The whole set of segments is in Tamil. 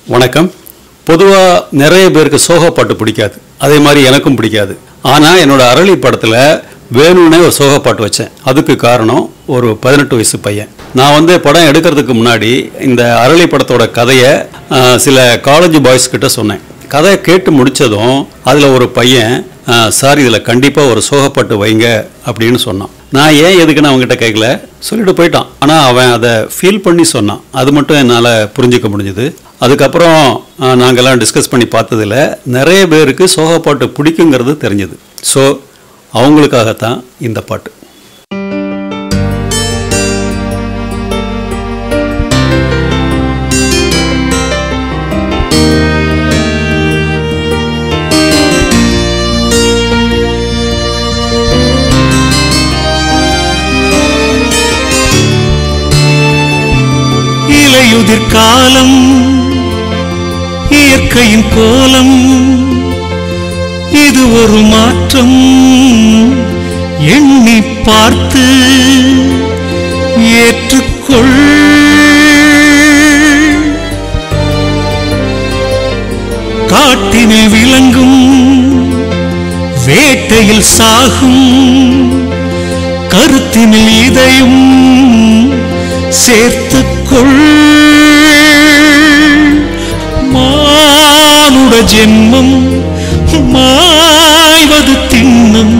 வணக்கம் பொதுவாக நிறைய பேருக்கு சோக பாட்டு பிடிக்காது அதே மாதிரி எனக்கும் பிடிக்காது ஆனால் என்னோட அரளி படத்தில் வேணும்னே ஒரு சோக பாட்டு வச்சேன் அதுக்கு காரணம் ஒரு பதினெட்டு வயசு பையன் நான் வந்து படம் எடுக்கிறதுக்கு முன்னாடி இந்த அரளி படத்தோட கதையை ஆஹ், சில காலேஜ் பாய்ஸ் கிட்ட சொன்னேன் கதையை கேட்டு முடிச்சதும் அதில் ஒரு பையன் "ஆஹ், சார் இதில் கண்டிப்பாக ஒரு சோகப்பாட்டு வைங்க அப்படின்னு சொன்னான் நான் ஏன் எதுக்குன்னு அவங்ககிட்ட கேட்கல சொல்லிட்டு போயிட்டான் ஆனால் அவன் அதை ஃபீல் பண்ணி சொன்னான் அது மட்டும் என்னால் புரிஞ்சுக்க முடிஞ்சுது அதுக்கப்புறம் ஆஹ், நாங்கெல்லாம் டிஸ்கஸ் பண்ணி பார்த்ததில் நிறைய பேருக்கு சோகப்பாட்டு பிடிக்குங்கிறது தெரிஞ்சது ஸோ அவங்களுக்காகத்தான் இந்த பாட்டு இலையுதிர் காலம் இயற்கையின் கோலம் இது ஒரு மாற்றம் எண்ணி பார்த்து ஏற்றுக்கொள் காட்டினில் விளங்கும் வேட்டையில் சாகும் கருத்தினில் இதையும் சேர்த்துக்கொள் மானுட ஜென்மம் மாய்வது திண்ணம்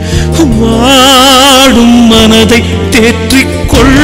வாடும் மனதை தேற்றிக்கொள்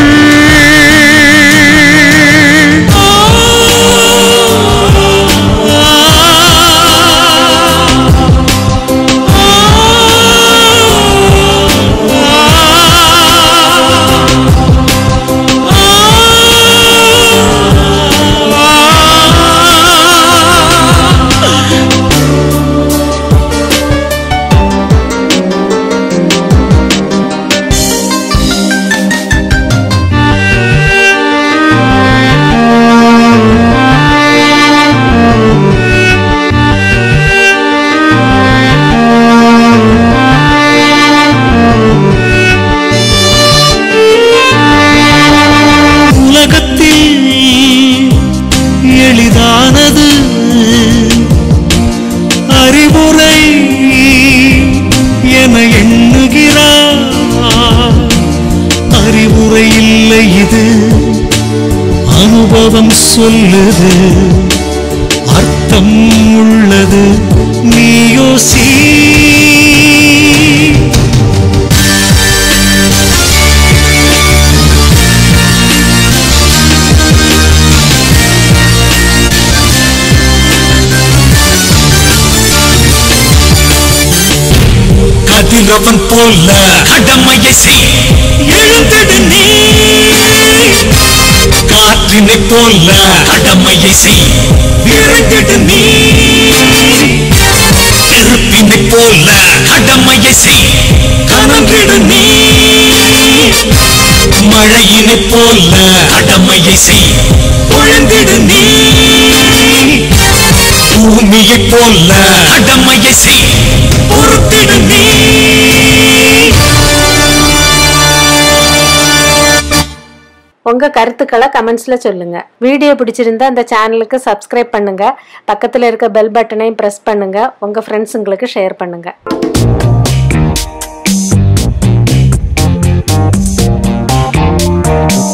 உலகத்தில் எளிதானது அறிவுரை என எண்ணுகிறார் அறிவுரை இல்லை இது அனுபவம் சொல்லுது அர்த்தம் உள்ளது நீயோசி கதிரவன் போல கடமையை செய் எழுந்திடு நீ காற்றினை போல கடமையை செய் விரைந்திடு நீ நெருப்பினை போல கடமையை செய் கனந்திடு நீ மழையினை போல கடமையை செய் பொழுந்திடு நீ பூமியை போல கடமையை செய் பொறுத்திடு நீ உங்க கருத்துக்களை கமெண்ட்ஸ்ல சொல்லுங்க வீடியோ பிடிச்சிருந்தா அந்த சேனலுக்கு சப்ஸ்கிரைப் பண்ணுங்க பக்கத்துல இருக்க பெல் பட்டனையும் பிரஸ் பண்ணுங்க உங்க ஃப்ரெண்ட்ஸுங்களுக்கு ஷேர் பண்ணுங்க